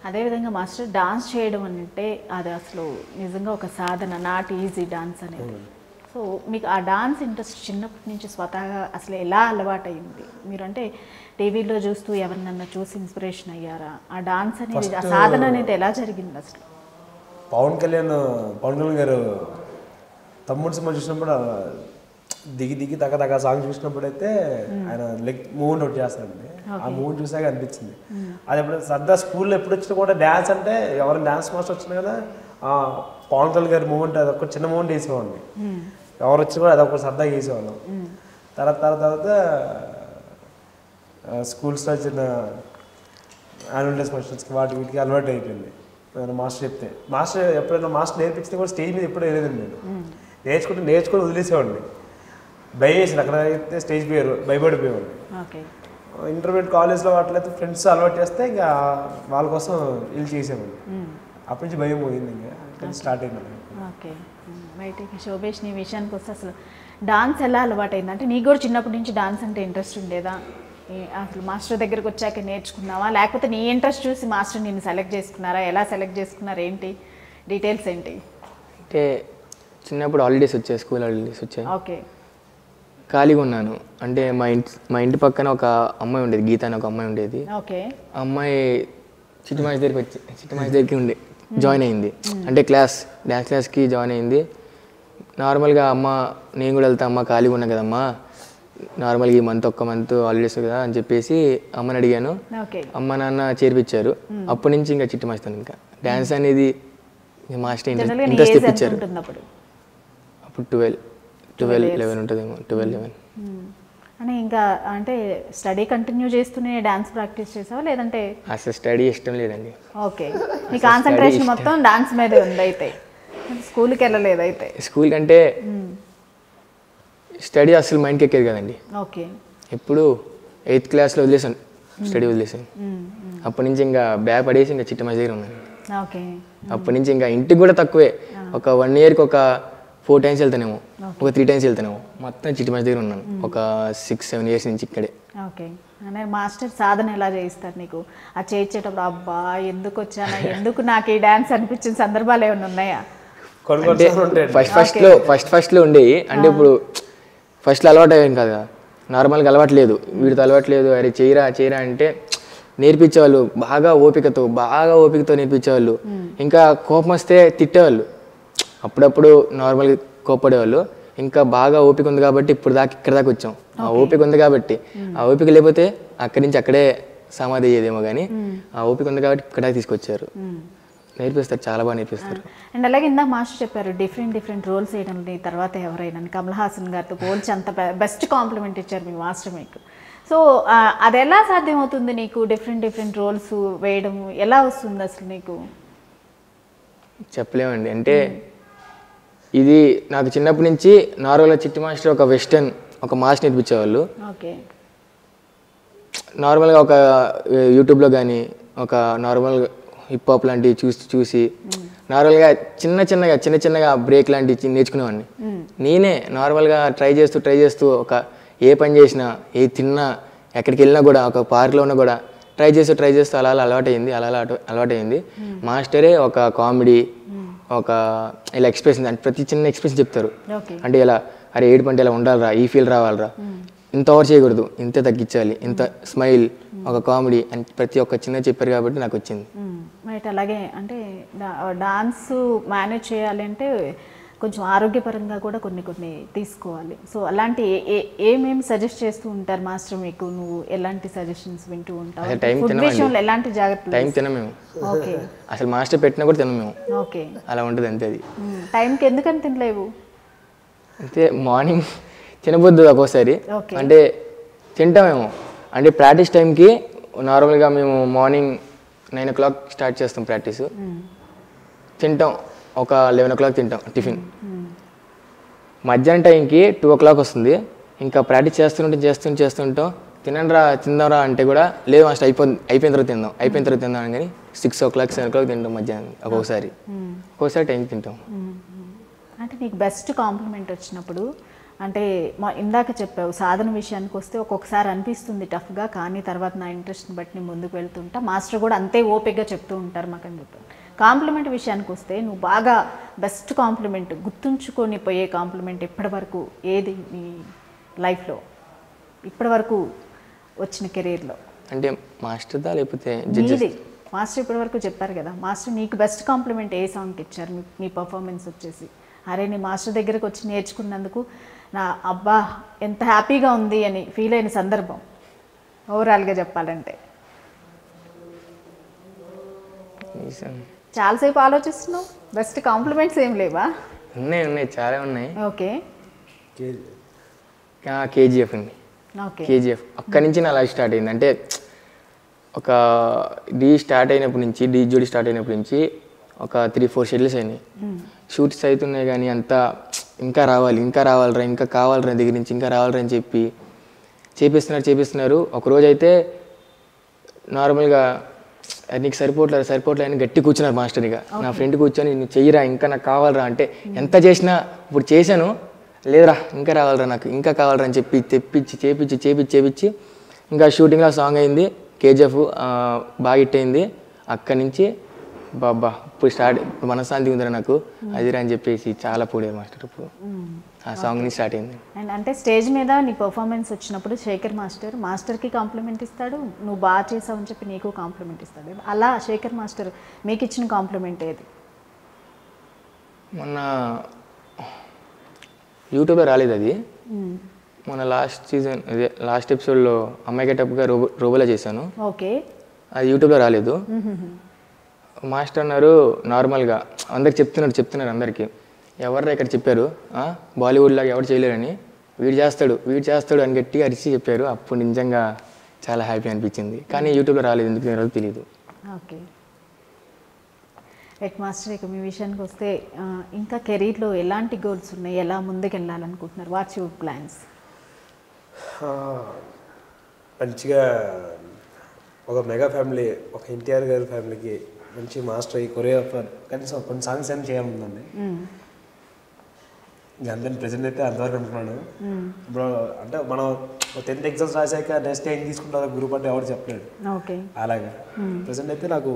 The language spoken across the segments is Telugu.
అదేవిధంగా మాస్టర్ డాన్స్ చేయడం అంటే అది అసలు నిజంగా ఒక సాధన నాట్ ఈజీ డాన్స్ అనేది సో మీకు ఆ డాన్స్ ఇంట్రెస్ట్ చిన్నప్పటి నుంచి స్వతహాగా అసలు ఎలా అలవాటైంది మీరంటే టీవీలో చూస్తూ ఎవరినన్నా చూసి ఇన్స్పిరేషన్ అయ్యారా ఆ డాన్స్ అనేది ఆ సాధన అనేది ఎలా జరిగింది అసలు పవన్ కళ్యాణ్ పవన్ కళ్యాణ్ గారు తమ్ముడు సినిమా చూసినప్పుడు ఆ దిగి దిగి తగ్గ తగ్గ సాంగ్ చూసినప్పుడు అయితే ఆయన లెగ్ మూమెంట్ ఒకటి చేస్తాడండి ఆ మూమెంట్ చూసాక అనిపించింది అది ఎప్పుడు సరదా స్కూల్లో ఎప్పుడు వచ్చినా కూడా డ్యాన్స్ అంటే ఎవరు డ్యాన్స్ మాస్టర్ వచ్చినా కదా ఆ పవన్ కళ్యాణ్ గారి మూమెంట్ అది ఒక చిన్న మూమెంట్ వేసేవాడిని ఎవరు వచ్చినా కూడా అదొక సరదాగా వేసేవాళ్ళం తర్వాత తర్వాత తర్వాత స్కూల్స్లో చిన్న యాన్యువల్ డేస్ ఫంక్షన్స్కి వాటి వీటికి అలవాటు అయిపోయింది నేను మాస్టర్ చెప్తే మాస్టర్ ఎప్పుడైనా మాస్టర్ నేర్పించితే కూడా స్టేజ్ మీద ఎప్పుడు వేయలేదండి నేను నేర్చుకుంటే నేర్చుకొని వదిలేసేవాడిని భయం వేసింది అక్కడ అయితే స్టేజ్ పేరు భయపడిపోయేవాడిని ఓకే ఇంటర్మీడియట్ కాలేజ్లో అట్లయితే ఫ్రెండ్స్ అలవాటు చేస్తే ఇంకా వాళ్ళ కోసం వీళ్ళు చేసేవాడిని అప్పటి నుంచి భయం పోయింది ఇంకా స్టార్ట్ అయింది ఓకే బయటికి శోభేష్ నీ విషయానికి వస్తే అసలు డాన్స్ ఎలా అలవాటైంది అంటే నీకు కూడా చిన్నప్పటి నుంచి డాన్స్ అంటే ఇంట్రెస్ట్ ఉండేదా ఏ- అసలు మాస్టర్ దగ్గరకు వచ్చాక నేర్చుకున్నావా లేకపోతే నీ ఇంట్రెస్ట్ చూసి మాస్టర్ నిన్ను సెలెక్ట్ చేసుకున్నారా ఎలా సెలెక్ట్ చేసుకున్నారు ఏంటి డీటెయిల్స్ ఏంటి అంటే చిన్నప్పుడు హాలిడేస్ వచ్చాయి స్కూల్ హాలిడేస్ వచ్చాయి ఓకే ఖాళీగా ఉన్నాను అంటే మా ఇంటి మా ఇంటి పక్కన ఒక అమ్మాయి ఉండేది గీత అని ఒక అమ్మాయి ఉండేది ఓకే ఆ అమ్మాయి చిట్టి మాస్ దగ్గరికి వచ్చి చిట్టి మాస్ దగ్గరికి ఉండే జాయిన్ అయింది అంటే క్లాస్ డ్యాన్స్ క్లాస్కి జాయిన్ అయింది నార్మల్గా అమ్మ నేను కూడా వెళ్తా అమ్మ ఖాళీగా ఉన్నా కదమ్మా నార్మల్గా ఈ మంత్ ఒక్క మంత్ హాలిడేస్ కదా అని చెప్పేసి అమ్మని అడిగాను ఓకే అమ్మ నాన్న చేర్పించారు అప్పటి నుంచి ఇంకా చిట్టి మాస్తాను ఇంకా డ్యాన్స్ అనేది మాస్టర్ జనరల్గా నీ ఇంట్రెస్ట్ ఏజ్ ఎంత ఇప్పించారు ఉంటుంది అప్పుడు అప్పుడు ట్వెల్వ్ ట్వెల్వ్ లెవెన్ ఉంటుందేమో ట్వెల్వ్ లెవెన్ మ్మ్. అని ఇంకా అంటే స్టడీ కంటిన్యూ చేస్తూనే డాన్స్ ప్రాక్టీస్ చేసావా లేదంటే అసలు స్టడీ ఇష్టం లేదండి ఓకే నీ కాన్సన్ట్రేషన్ మొత్తం డాన్స్ మీదే ఉంది అయితే స్కూల్కి వెళ్ళలేదు అయితే స్కూల్ కంటే స్టడీ అసలు మైండ్కి ఎక్కేది కదండి ఓకే ఎప్పుడు ఎయిత్ క్లాస్లో వదిలేసాను స్టడీ వదిలేసాను అప్పటి నుంచి ఇంకా బ్యాగ్ పడేసి ఇంకా చిట్ట మధ్య దగ్గర ఉన్నాను ఓకే అప్పటి నుంచి ఇంకా ఇంటికి కూడా తక్కువే ఒక వన్ ఇయర్కి ఒక ఫోర్ టైమ్స్ వెళ్తానేమో ఒక త్రీ టైమ్స్ వెళ్తానేమో మొత్తం చిట్ట మధ్య దగ్గర ఉన్నాను ఒక సిక్స్ సెవెన్ ఇయర్స్ నుంచి ఇక్కడే ఓకే అనే మాస్టర్ సాధన ఎలా చేయిస్తారు నీకు ఆ చేయించేటప్పుడు అబ్బా ఎందుకు వచ్చానా ఎందుకు నాకు ఈ డాన్స్ అనిపించిన సందర్భాలు ఏమైనా ఉన్నాయా కొన్ని కొన్ని సార్లు ఉంటాయండి ఫస్ట్ ఫస్ట్లో ఫస్ట్ ఫస్ట్లో ఉండేవి అంటే ఇప్పుడు ఫస్ట్లో అలవాటు అయ్యాను కదా నార్మల్గా అలవాటు లేదు వీడితో అలవాటు లేదు అరే చేయరా చేయరా అంటే నేర్పించేవాళ్ళు బాగా ఓపికతో బాగా ఓపికతో నేర్పించేవాళ్ళు ఇంకా కోపం వస్తే తిట్టేవాళ్ళు అప్పుడప్పుడు నార్మల్గా కోపడేవాళ్ళు ఇంకా బాగా ఓపిక ఉంది కాబట్టి ఇప్పుడు దాకా ఇక్కడ దాకా వచ్చాం ఆ ఓపిక ఉంది కాబట్టి ఆ ఓపిక లేకపోతే అక్కడి నుంచి అక్కడే సమాధి అయ్యేదేమో కానీ ఆ ఓపిక ఉంది కాబట్టి ఇక్కడ దాకా తీసుకొచ్చారు నేర్పిస్తారు చాలా బాగా నేర్పిస్తారు అండ్ అలాగే ఇందాక మాస్టర్ చెప్పారు డిఫరెంట్ డిఫరెంట్ రోల్స్ వేయడం నీ తర్వాత ఎవరైనా కమల్ హాసన్ గారితో పోల్చి అంత బెస్ట్ కాంప్లిమెంట్ ఇచ్చారు మీ మాస్టర్ మీకు సో అది ఎలా సాధ్యమవుతుంది నీకు డిఫరెంట్ డిఫరెంట్ రోల్స్ వేయడం ఎలా వస్తుంది అసలు నీకు చెప్పలేమండి అంటే ఇది నాకు చిన్నప్పటి నుంచి నార్మల్గా చిట్టి మాస్టర్ ఒక వెస్టర్న్ ఒక మాస్ నేర్పించేవాళ్ళు ఓకే నార్మల్గా ఒక యూట్యూబ్లో కానీ ఒక నార్మల్ హిప్ హాప్ లాంటివి చూసి చూసి నార్మల్గా చిన్న చిన్నగా చిన్న చిన్నగా బ్రేక్ లాంటివి చి- నేర్చుకునేవాడిని నేనే నార్మల్గా ట్రై చేస్తూ ట్రై చేస్తూ ఒక ఏ పని చేసినా ఏ తిన్నా ఎక్కడికి వెళ్ళినా కూడా ఒక పార్క్లో ఉన్నా కూడా ట్రై చేస్తూ ట్రై చేస్తూ అలా అలా అలవాటైంది అలా అలా అటు- అలవాటైంది మాస్టరే ఒక కామెడీ ఒక ఇలా ఎక్స్ప్రెషన్ అంటే ప్రతి చిన్న ఎక్స్ప్రెషన్ చెప్తారు ఓకే అంటే ఇలా అరే ఏడు పంట ఇలా ఉండాలిరా ఈ ఫీల్ రావాలిరా ఇంత ఓవర్ చేయకూడదు ఇంత తగ్గించాలి ఇంత స్మైల్ ఒక కామెడీ అని ప్రతి ఒక్క చిన్న చెప్పారు కాబట్టి నాకు వచ్చింది రైట్ అలాగే అంటే డాన్స్ మేనేజ్ చేయాలి అంటే కొంచెం ఆరోగ్యపరంగా కూడా కొన్ని కొన్ని తీసుకోవాలి సో అలాంటి ఏ- ఏ- ఏమేమి సజెస్ట్ చేస్తూ ఉంటారు మాస్టర్ మీకు నువ్వు ఎలాంటి సజెషన్స్ వింటూ ఉంటావు అసలు time ఫుడ్ తినమండి. విషయంలో ఎలాంటి జాగ్రత్తలు టైం తినం మేము ఓకే అసలు మాస్టర్ పెట్టినా కూడా తినం మేము ఓకే అలా ఉంటుంది అంతే అది టైంకి ఎందుకని తినలేవు అంతే మార్నింగ్ తినబొద్దు ఒక్కోసారి Okay. అంటే తింటామేమో అంటే ప్రాక్టీస్ టైంకి నార్మల్గా మేము morning nine o'clock start చేస్తాం ప్రాక్టీస్ తింటాం ఒక లెవెన్ ఓ క్లాక్ తింటాం టిఫిన్ మధ్యాహ్నం టైంకి టూ ఓ క్లాక్ వస్తుంది ఇంకా ప్రాక్టీస్ చేస్తుంటే చేస్తుంటే చేస్తుంటాం తినండిరా తిందాంరా అంటే కూడా లేదు మాస్టర్ అయిపో అయిపోయిన తర్వాత తిందాం అయిపోయిన తర్వాత తిందాం అని కానీ six o'clock seven o'clock తింటాం మధ్యాహ్నం ఒక్కొక్కసారి ఒక్కొక్కసారి టైంకి తింటాం అంటే నీకు బెస్ట్ కాంప్లిమెంట్ వచ్చినప్పుడు అంటే మా ఇందాక చెప్పావు సాధన విషయానికి వస్తే ఒక్కొక్కసారి అనిపిస్తుంది టఫ్గా కానీ తర్వాత నా ఇంట్రెస్ట్ని బట్టి నేను ముందుకు వెళ్తుంటా మాస్టర్ కూడా అంతే ఓపికగా చెప్తూ ఉంటారు మాకు అని చెప్పారు కాంప్లిమెంట్ విషయానికి వస్తే నువ్వు బాగా బెస్ట్ కాంప్లిమెంట్ గుర్తుంచుకొని పోయే కాంప్లిమెంట్ ఇప్పటి వరకు ఏది నీ లైఫ్లో ఇప్పటి వరకు వచ్చిన కెరీర్లో అంటే మాస్టర్దా లేకపోతే జడ్జెస్ నీది మాస్టర్ ఇప్పటి వరకు చెప్పారు కదా మాస్టర్ నీకు బెస్ట్ కాంప్లిమెంట్ ఏ సాంగ్కి ఇచ్చారు మీ మీ పర్ఫార్మెన్స్ వచ్చేసి అరే నీ మాస్టర్ దగ్గరకు వచ్చి నేర్చుకున్నందుకు నా అబ్బా ఎంత హ్యాపీగా ఉంది అని ఫీల్ అయిన సందర్భం ఓవరాల్గా చెప్పాలంటే చాలాసేపు ఆలోచిస్తున్నావు బెస్ట్ కాంప్లిమెంట్స్ ఏం లేవా ఉన్నాయి ఉన్నాయి చాలా ఉన్నాయి ఓకే కేజీఎఫ్ అండి ఓకే కేజీఎఫ్ అక్కడి నుంచి నా లైఫ్ స్టార్ట్ అయింది అంటే ఒక డీ స్టార్ట్ అయినప్పటి నుంచి డీ జోడి స్టార్ట్ అయినప్పటి నుంచి ఒక త్రీ ఫోర్ షెడ్యూల్స్ అయినాయి షూట్స్ అవుతున్నాయి కానీ అంతా ఇంకా రావాలి ఇంకా రావాలిరా ఇంకా కావాలిరా దగ్గర నుంచి ఇంకా రావాలిరా అని చెప్పి చేపిస్తున్నారు చేపిస్తున్నారు ఒకరోజు అయితే నార్మల్గా "అది నీకు సరిపోవట్లేదు సరిపోవట్లేదు అని గట్టి కూర్చున్నారు మాస్టర్ ఇక నా ఫ్రెండ్ కూర్చొని నువ్వు చెయ్యిరా ఇంకా నాకు కావాలిరా అంటే ఎంత చేసినా ఇప్పుడు చేశాను లేదురా ఇంకా రావాలిరా నాకు ఇంకా కావాలిరా అని చెప్పి తెప్పించి చేపించి చేపించి చేపించి ఇంకా షూటింగ్లో సాంగ్ అయింది కేజీఎఫ్ బాగా హిట్ అయింది అక్కడి నుంచి బాబా ఇప్పుడు స్టార్ట్ ఇప్పుడు మనశ్శాంతి ఉందిరా నాకు అదిరా అని చెప్పేసి చాలా పొడేది మాస్టర్ ఇప్పుడు ఆ సాంగ్ నుంచి స్టార్ట్ అయింది అండ్ అంటే స్టేజ్ మీద నీ పర్ఫార్మెన్స్ వచ్చినప్పుడు శేఖర్ మాస్టర్ మాస్టర్కి కాంప్లిమెంట్ ఇస్తాడు నువ్వు బాగా చేసావు అని చెప్పి నీకు కాంప్లిమెంట్ ఇస్తాడు అలా శేఖర్ మాస్టర్ మీకు ఇచ్చిన కాంప్లిమెంట్ ఏది మొన్న యూట్యూబ్లో రాలేదు అది మొన్న లాస్ట్ సీజన్ అదే లాస్ట్ ఎపిసోడ్లో అమ్మాయి గెటప్గా రోబో రోబోలో చేశాను ఓకే అది యూట్యూబ్లో రాలేదు మాస్టర్ అన్నారు నార్మల్గా అందరికి చెప్తున్నారు చెప్తున్నారు అందరికీ ఎవర్రా ఇక్కడ చెప్పారు ఆ, బాలీవుడ్ లాగా ఎవరు చేయలేరని వీడు చేస్తాడు వీడు చేస్తాడు అని గట్టిగా అరిచి చెప్పారు అప్పుడు నిజంగా చాలా హ్యాపీ అనిపించింది కానీ యూట్యూబ్లో రాలేదు ఎందుకు నేను తెలియదు ఓకే హెడ్ మాస్టర్ ఇక మీ విషయానికి వస్తే ఆ, ఇంకా కెరీర్లో ఎలాంటి గోల్స్ ఉన్నాయి ఎలా ముందుకు వెళ్ళాలనుకుంటున్నారు వాట్స్ యువర్ ప్లాన్స్ ఆ, మంచిగా ఒక మెగా ఫ్యామిలీ ఒక ఎన్టీఆర్ గారి ఫ్యామిలీకి మంచి మాస్టర్ అయ్యి కొరియోగ్రాఫర్ కనీసం కొన్ని సాంగ్స్ ఏమైనా చేయాలనుందండి ఇంకా అందరిని ప్రెసెంట్ అయితే అంతవరకు అనుకున్నాను ఇప్పుడు అంటే మనం టెన్త్ ఎగ్జామ్స్ రాశాక నెక్స్ట్ ఏం తీసుకుంటారో గ్రూప్ అంటే ఎవరు చెప్పలేడు ఓకే అలాగా ప్రెసెంట్ అయితే నాకు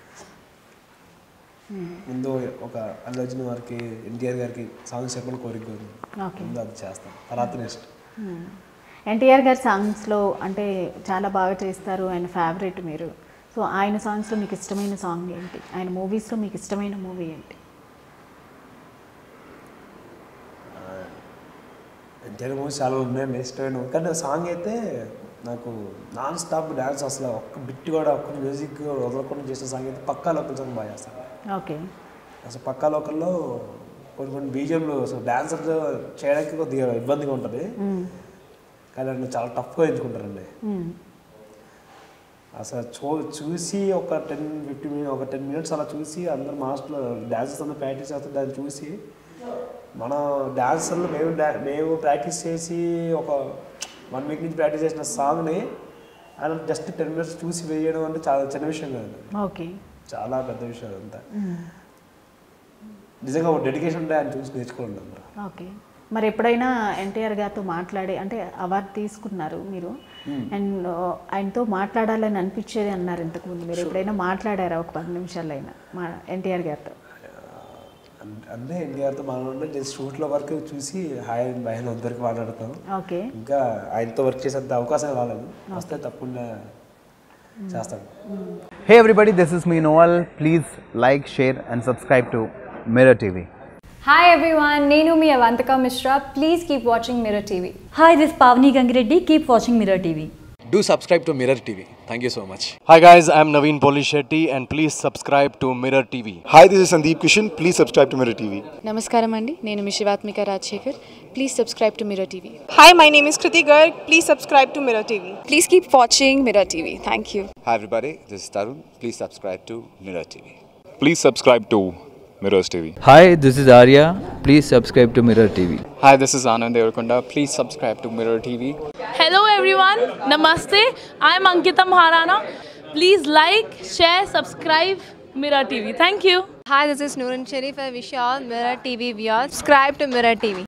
ముందు ఒక అల్లు అర్జున్ గారికి ఎన్టీఆర్ గారికి సాంగ్స్ చెప్పని కోరిక ఉంది. ఓకే ముందు అది చేస్తాను తర్వాత నెక్స్ట్ ఎన్టీఆర్ గారి సాంగ్స్లో అంటే చాలా బాగా చేస్తారు ఆయన ఫేవరెట్ మీరు సో ఆయన సాంగ్స్లో మీకు ఇష్టమైన సాంగ్ ఏంటి ఆయన మూవీస్లో మీకు ఇష్టమైన మూవీ ఏంటి ఎన్టీఆర్ మూవీస్ చాలా ఉన్నాయి ఇష్టమైన కానీ సాంగ్ అయితే నాకు నాన్ స్టాప్ డ్యాన్స్ అసలు ఒక్క బిట్ కూడా ఒక్క మ్యూజిక్ వదలకుండా చేసిన సాంగ్ అయితే పక్కా లోకల్ సాంగ్ బాగా చేస్తాను ఓకే అసలు పక్కా లోకల్లో కొన్ని కొన్ని బీజియంలు అసలు డాన్సర్ చేయడానికి కొద్దిగా ఇబ్బందిగా ఉంటుంది కానీ నన్ను చాలా టఫ్గా ఎంచుకుంటారండి అసలు చూ చూసి ఒక టెన్ ఫిఫ్టీ మినిట్ ఒక టెన్ మినిట్స్ అలా చూసి అందరు మాస్టర్లు డాన్సెస్ అందరూ ప్రాక్టీస్ చేస్తారు దాన్ని చూసి మన డాన్సర్లు మేము డా మేము ప్రాక్టీస్ చేసి ఒక వన్ వీక్ నుంచి ప్రాక్టీస్ చేసిన సాంగ్ని ఆయన జస్ట్ టెన్ మినిట్స్ చూసి వేయడం అంటే చాలా చిన్న విషయం కాదు ఓకే చాలా పెద్ద విషయం అంతా నిజంగా ఒక డెడికేషన్ ఉంటే ఆయన చూసి నేర్చుకోండి అందరూ ఓకే మరి ఎప్పుడైనా ఎన్టీఆర్ గారితో మాట్లాడి అంటే అవార్డు తీసుకున్నారు మీరు అండ్ ఆయనతో మాట్లాడాలని అనిపించేది అన్నారు ఇంతకుముందు మీరు ఎప్పుడైనా మాట్లాడారా ఒక పది నిమిషాలైనా మా ఎన్టీఆర్ గారితో అన్- అంటే ఎన్టీఆర్తో మాట్లాడుతుంటే జస్ట్ షూట్లో వరకు చూసి హాయ్ అండ్ బాయ్ అని అందరికి మాట్లాడతాం ఓకే ఇంకా ఆయనతో వర్క్ చేసేంత అవకాశం రాలేదు వస్తే తప్పకుండా చేస్తాను Hey everybody, this is me Noel. Please like, share, and subscribe to Mirror TV. Hi everyone, Nenu mi Avantika Mishra. Please keep watching Mirror TV. Hi, this is Pavni Gangireddy. Keep watching Mirror TV. Do subscribe to Mirror TV. Thank you so much. Hi guys, I'm Naveen Polishetty and please subscribe to Mirror TV. Hi, this is Sandeep Kishan. Please subscribe to Mirror TV. నమస్కారం అండి నేను మీ Shivathmika Rajasekhar please subscribe to Mirror TV Hi, my name is Kriti Garg. Please subscribe to Mirror TV. Please keep watching Mirror TV thank you Hi everybody, this is Tarun. Please subscribe to Mirror TV. Please subscribe to Mirrors TV. Hi, this is Arya. Please subscribe to Mirror TV. Hi, this is Anand Devarakonda. Please subscribe to Mirror TV. Hello everyone, Namaste. I'm Ankita Maharana. Please like, share, subscribe Mirror TV. Thank you. Hi, this is Noorun Sharif. I wish you all Mirror TV viewers. Subscribe to Mirror TV.